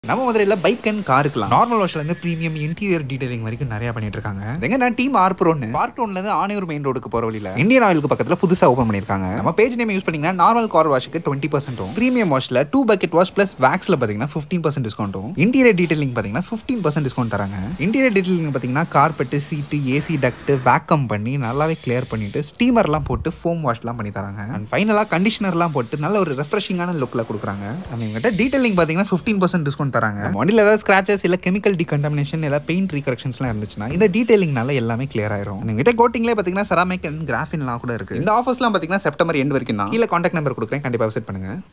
நம்ம மதுரையில் bike and காருக்குலாம் நார்மல் வாஷ்ல இருந்து ப்ரீமியம் இன்டீரியர் டீடைலிங் வரைக்கும் நிறைய பண்ணிட்டு இருக்காங்க எங்க நான் டீம் ஆர் ப்ரோன்னு பார்ட் ஒன்ல இருந்து ஆணையூர் மெயின் ரோடுக்கு போற வழியில இந்தியன் ஆயிலுக்கு பக்கத்துல புதுசா ஓப்பன் பண்ணிருக்காங்க நம்ம பேஜ் நேம் யூஸ் பண்ணீங்கன்னா நார்மல் கார் வாஷ்க்கு டுவெண்ட்டி பர்சன்ட்டும் ப்ரீமியம் வாஷ்ல டூ பக்கெட் வாஷ் பிளஸ் வேக்ஸ்ல பாத்தீங்கன்னா ஃபிஃப்டீன் பர்சன்ட் டிஸ்கவுண்ட்டும் இன்டீரியர் டீடைலிங் பாத்தீங்கன்னா ஃபிஃப்டீன் பர்சன்ட் டிஸ்கவுண்ட் தராங்க இன்டீரியர் டீடைலிங் பாத்தீங்கன்னா carpet seat AC duct vacuum பண்ணி நல்லாவே கிளியர் பண்ணிட்டு ஸ்டீமர்லாம் போட்டு ஃபோம் வாஷ்லாம் பண்ணி தராங்க அண்ட் ஃபைனலாக கண்டிஷனர்லாம் போட்டு நல்ல ஒரு ரெஃப்ரெஷிங்கான லுக்கில் கொடுக்குறாங்க அண்ட் எங்கிட்ட டீடைலிங் பார்த்தீங்கன்னா ஃபிஃப்டீன் பர்சன்ட் டிஸ்கவுண்ட் தராங்க நம்ம வண்டியில் ஏதாவது ஸ்க்ராச்சஸ் இல்லை கெமிக்கல் டிகண்டாமினேஷன் ஏதாவது பெயிண்ட் ரீகரெக்ஷன்ஸ்லாம் இருந்துச்சுன்னா இந்த டீடைலிங்னால எல்லாமே கிளியர் ஆயிரும் எங்கிட்ட கோட்டிங்லேயே பார்த்தீங்கன்னா செராமிக் அண்ட் கிராஃபின்லாம் கூட இருக்கு இந்த ஆஃபர்ஸ்லாம் பார்த்தீங்கன்னா செப்டம்பர் எண்ட் வரைக்கும் தான் கீழே காண்டாக்ட் நம்பர் கொடுக்குறேன் கண்டிப்பாக விசிட் பண்ணுங்க